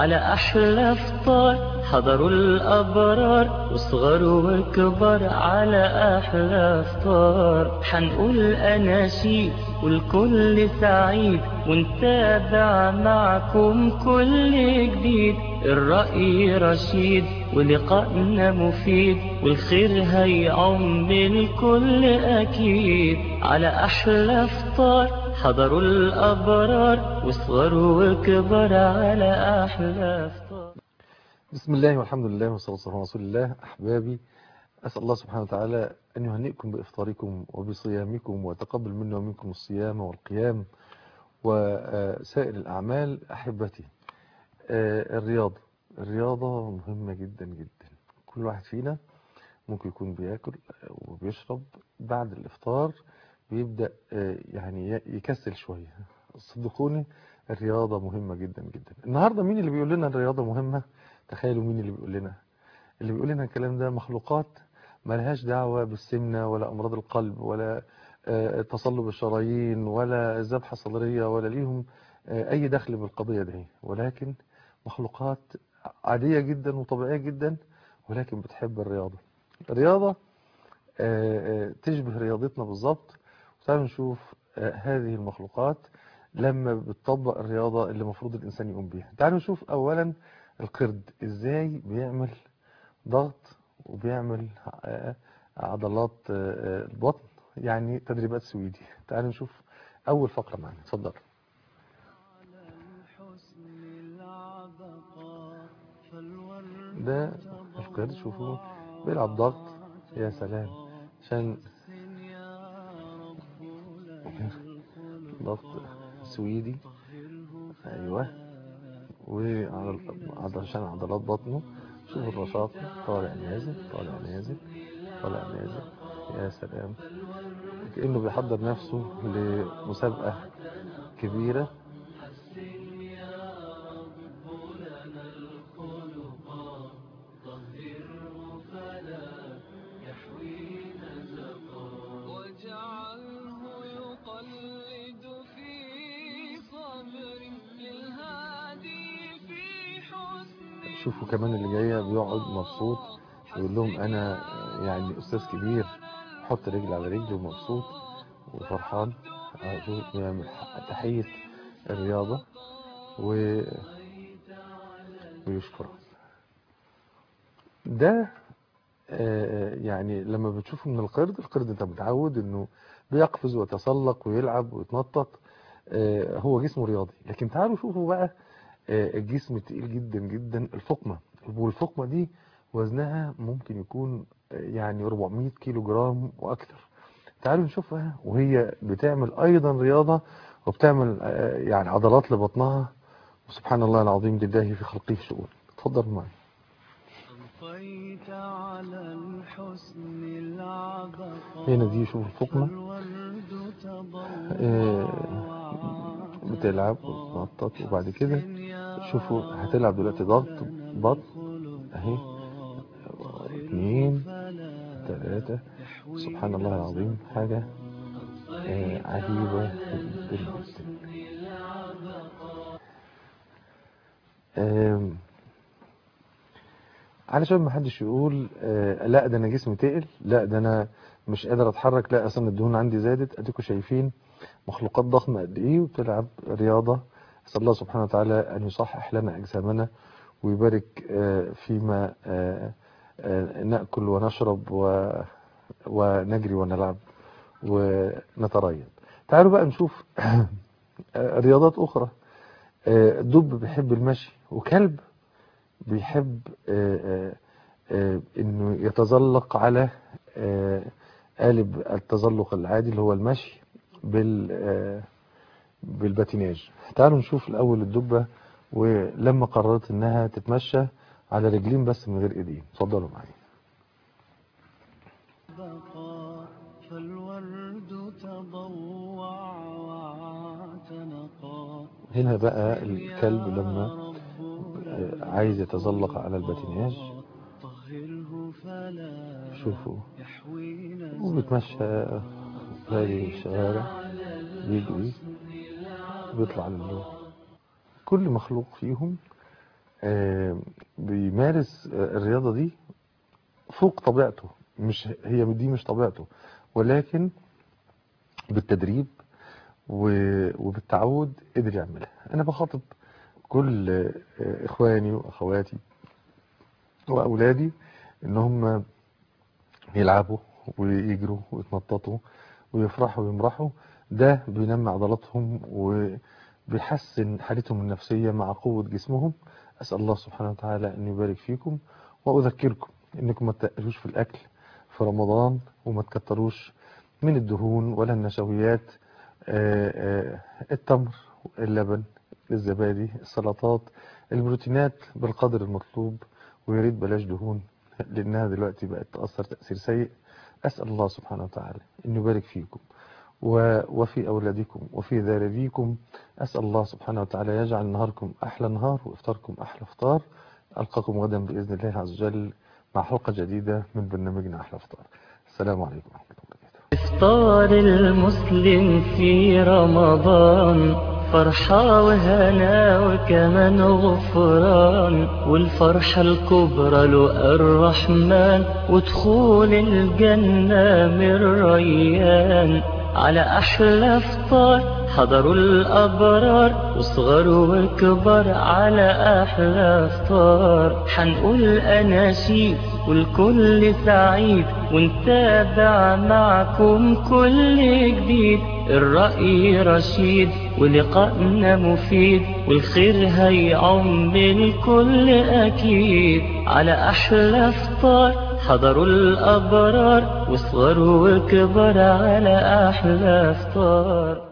على أحلى فطار حضروا الأبرار وصغر وكبر على أحلى فطار حنقول أناشيد والكل سعيد ونتابع معكم كل جديد الرأي رشيد ولقائنا مفيد والخير هيعم الكل أكيد على أحلى فطار حضروا الأبرار وصغروا وكبر على أحلى فطار بسم الله والحمد لله والصلاة والسلام على رسول الله أحبابي أسأل الله سبحانه وتعالى أن يهنئكم بإفطاركم وبصيامكم وتقبل منا ومنكم الصيام والقيام وسائر الأعمال أحبتي الرياضة الرياضة مهمة جدا جدا كل واحد فينا ممكن يكون بياكل وبيشرب بعد الإفطار بيبدأ يعني يكسل شوية صدقوني الرياضة مهمة جدا جدا النهاردة مين اللي بيقول لنا الرياضة مهمة تخيلوا مين اللي بيقول لنا اللي بيقول لنا الكلام ده مخلوقات ما لهاش دعوة بالسمنة ولا أمراض القلب ولا تصلب الشرايين ولا ذبحة صدرية ولا ليهم أي دخل بالقضية دي ولكن مخلوقات عادية جدا وطبيعية جدا ولكن بتحب الرياضة الرياضة تشبه رياضتنا بالظبط تعالوا نشوف هذه المخلوقات لما بتطبق الرياضة اللي المفروض الإنسان يقوم بيها تعالوا نشوف أولا القرد إزاي بيعمل ضغط وبيعمل عضلات البطن يعني تدريبات سويدي تعالوا نشوف أول فقرة معنا اتفضل ده القرد شوفوا بيلعب ضغط يا سلام عشان ضغط سويدي ايوه وعشان عضلات بطنه شوف الرشاق طالع نازل طالع نازل طالع نازل يا سلام كأنه بيحضر نفسه لمسابقة كبيرة شوفوا كمان اللي جايه بيقعد مبسوط ويقول لهم انا يعني استاذ كبير حط رجل على رجل ومبسوط وفرحان شوف بيعمل تحيه الرياضه و ويشكر ده يعني لما بتشوفه من القرد القرد انت متعود انه بيقفز ويتسلق ويلعب ويتنطط هو جسمه رياضي لكن تعالوا شوفوا بقى الجسم تقيل جدا جدا الفقمة والفقمة دي وزنها ممكن يكون يعني 400 كيلو جرام وأكثر تعالوا نشوفها وهي بتعمل أيضا رياضة وبتعمل يعني عضلات لبطنها وسبحان الله العظيم لله في خلقه شؤون اتفضل معي هنا دي شوف الفقمة بتلعب وتنطط وبعد كده شوفوا هتلعب دلوقتي ضغط بطن اهي اثنين ثلاثة سبحان الله العظيم حاجة آه عجيبة جدا آه علشان ما حدش يقول آه لا ده انا جسمي تقل لا ده انا مش قادر اتحرك لا اصلا الدهون عندي زادت اديكم شايفين مخلوقات ضخمة قد ايه وبتلعب رياضة اسال الله سبحانه وتعالى ان يصحح لنا اجسامنا ويبارك فيما ناكل ونشرب ونجري ونلعب ونتريض تعالوا بقى نشوف رياضات اخرى دب بيحب المشي وكلب بيحب انه يتزلق على قالب التزلق العادي اللي هو المشي بال بالباتيناج تعالوا نشوف الاول الدبه ولما قررت انها تتمشى على رجلين بس من غير ايدين اتفضلوا معايا هنا بقى الكلب لما عايز يتزلق على الباتيناج شوفوا وبيتمشى هذه الشوارع بيجري بيطلع لله كل مخلوق فيهم آه، بيمارس آه، الرياضة دي فوق طبيعته مش هي دي مش طبيعته ولكن بالتدريب و- وبالتعود قدر يعملها انا بخاطب كل آه، اخواني واخواتي واولادي ان هم يلعبوا ويجروا ويتنططوا ويفرحوا ويمرحوا ده بينمي عضلاتهم وبيحسن حالتهم النفسية مع قوة جسمهم أسأل الله سبحانه وتعالى أن يبارك فيكم وأذكركم أنكم ما تقلوش في الأكل في رمضان وما تكتروش من الدهون ولا النشويات آه، آه، التمر اللبن الزبادي السلطات البروتينات بالقدر المطلوب ويا ريت بلاش دهون لأنها دلوقتي بقت تأثر تأثير سيء أسأل الله سبحانه وتعالى أن يبارك فيكم و- وفي أولادكم وفي ذراريكم أسأل الله سبحانه وتعالى يجعل نهاركم أحلى نهار وإفطاركم أحلى إفطار ألقاكم غدا بإذن الله عز وجل مع حلقة جديدة من برنامجنا أحلى إفطار السلام عليكم ورحمة الله وبركاته إفطار المسلم في رمضان فرحة وهنا وكمان غفران والفرحة الكبرى له الرحمن ودخول الجنة من ريان على أحلى فطار حضروا الأبرار وصغر وكبر على أحلى فطار حنقول أناشيد والكل سعيد ونتابع معكم كل جديد الرأي رشيد ولقائنا مفيد والخير هيعم الكل أكيد على أحلى فطار حضروا الأبرار وصغر وكبر على أحلى فطار